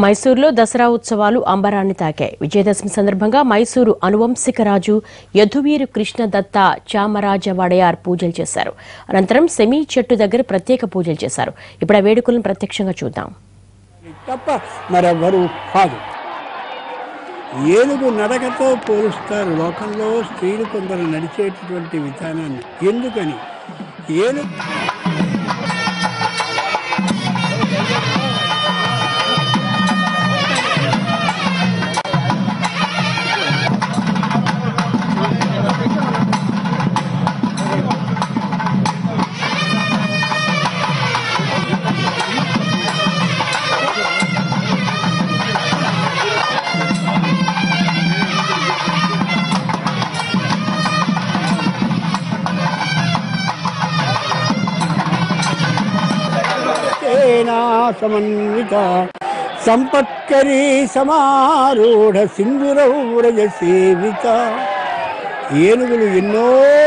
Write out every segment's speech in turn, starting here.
మైసూరులో దసరా ఉత్సవాలు అంబరాన్ని తాకాయి విజయదశమి సందర్భంగా మైసూరు అనువంశిక రాజు యదువీరు కృష్ణదత్త చామరాజ వడయార్ పూజలు చేశారు అనంతరం సెమీ చెట్టు దగ్గర ప్రత్యేక పూజలు చేశారు ఇప్పుడు ఆ వేడుకలను ప్రత్యక్షంగా చూద్దాం తప్ప మరెవ్వరూ కాదు ఏనుగు నడకతో పోలుస్తారు లోకంలో స్త్రీలు కొందరు నడిచేటటువంటి విధానాన్ని ఎందుకని ఏనుగు సేనా సమన్విత సంపత్కరీ సమారూఢ సింధురౌరజ సేవిత ఏనుగులు ఎన్నో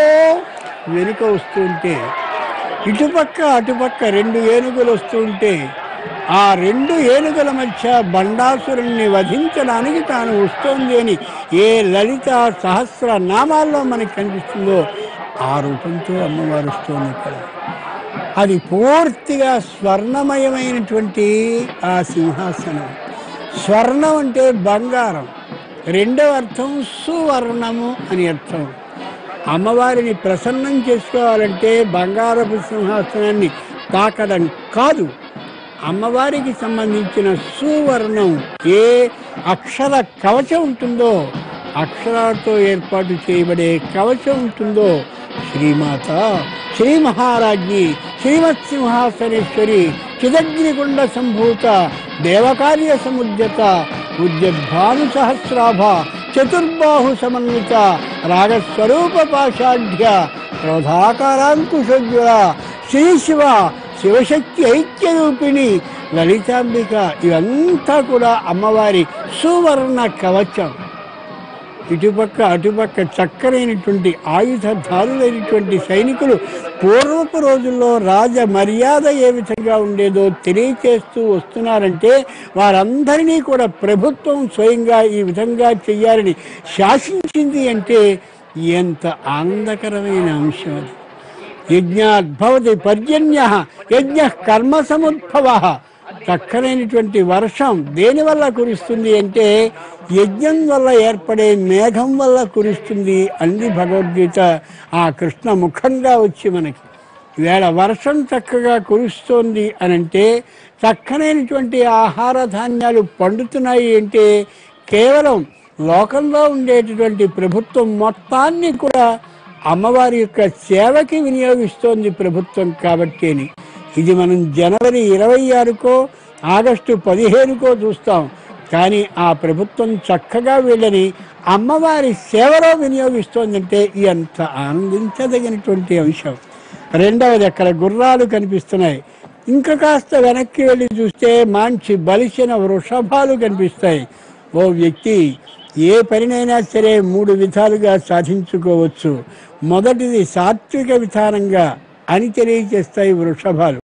వెనుక వస్తుంటే ఇటుపక్క అటుపక్క రెండు ఏనుగులు వస్తుంటే ఆ రెండు ఏనుగుల మధ్య బండాసురుణ్ణి వధించడానికి తాను వస్తోంది అని ఏ లలిత సహస్ర నామాల్లో మనకి కనిపిస్తుందో ఆ రూపంతో అమ్మవారు వస్తోంది ఇక్కడ అది పూర్తిగా స్వర్ణమయమైనటువంటి ఆ సింహాసనం స్వర్ణం అంటే బంగారం రెండవ అర్థం సువర్ణము అని అర్థం అమ్మవారిని ప్రసన్నం చేసుకోవాలంటే బంగారపు సింహాసనాన్ని తాకడం కాదు అమ్మవారికి సంబంధించిన సువర్ణం ఏ అక్షర కవచం ఉంటుందో అక్షరాలతో ఏర్పాటు చేయబడే కవచం ఉంటుందో శ్రీమాత శ్రీ మహారాజ్ఞి శ్రీమత్ సింహాసనేశ్వరి చిదగ్నిగుండ సంభూత దేవకార్య సముద్యత ఉద్యద్భాను సహస్రాభ చతుర్బాహు సమన్విత రాగస్వరూప పాషాఢ్య క్రోధాకారాంకుశోజ్వల శ్రీ శివ శివశక్తి ఐక్యరూపిణి లలితాంబిక ఇవంతా కూడా అమ్మవారి సువర్ణ కవచం ఇటుపక్క అటుపక్క చక్కనైనటువంటి ఆయుధధారులైనటువంటి సైనికులు పూర్వపు రోజుల్లో రాజ మర్యాద ఏ విధంగా ఉండేదో తెలియచేస్తూ వస్తున్నారంటే వారందరినీ కూడా ప్రభుత్వం స్వయంగా ఈ విధంగా చెయ్యాలని శాసించింది అంటే ఎంత ఆనందకరమైన అంశం అది యజ్ఞాద్భవతి పర్జన్య యజ్ఞ కర్మ సముద్భవ చక్కనైనటువంటి వర్షం దేని వల్ల కురుస్తుంది అంటే యజ్ఞం వల్ల ఏర్పడే మేఘం వల్ల కురుస్తుంది అంది భగవద్గీత ఆ కృష్ణ ముఖంగా వచ్చి మనకి వేళ వర్షం చక్కగా కురుస్తోంది అనంటే చక్కనైనటువంటి ఆహార ధాన్యాలు పండుతున్నాయి అంటే కేవలం లోకంలో ఉండేటటువంటి ప్రభుత్వం మొత్తాన్ని కూడా అమ్మవారి యొక్క సేవకి వినియోగిస్తోంది ప్రభుత్వం కాబట్టి అని ఇది మనం జనవరి ఇరవై ఆరుకో ఆగస్టు పదిహేనుకో చూస్తాం కానీ ఆ ప్రభుత్వం చక్కగా వీళ్ళని అమ్మవారి సేవలో వినియోగిస్తోందంటే ఎంత ఆనందించదగినటువంటి అంశం రెండవది అక్కడ గుర్రాలు కనిపిస్తున్నాయి ఇంకా కాస్త వెనక్కి వెళ్ళి చూస్తే మంచి బలిసిన వృషభాలు కనిపిస్తాయి ఓ వ్యక్తి ఏ పనినైనా సరే మూడు విధాలుగా సాధించుకోవచ్చు మొదటిది సాత్విక విధానంగా అని తెలియజేస్తాయి వృషభాలు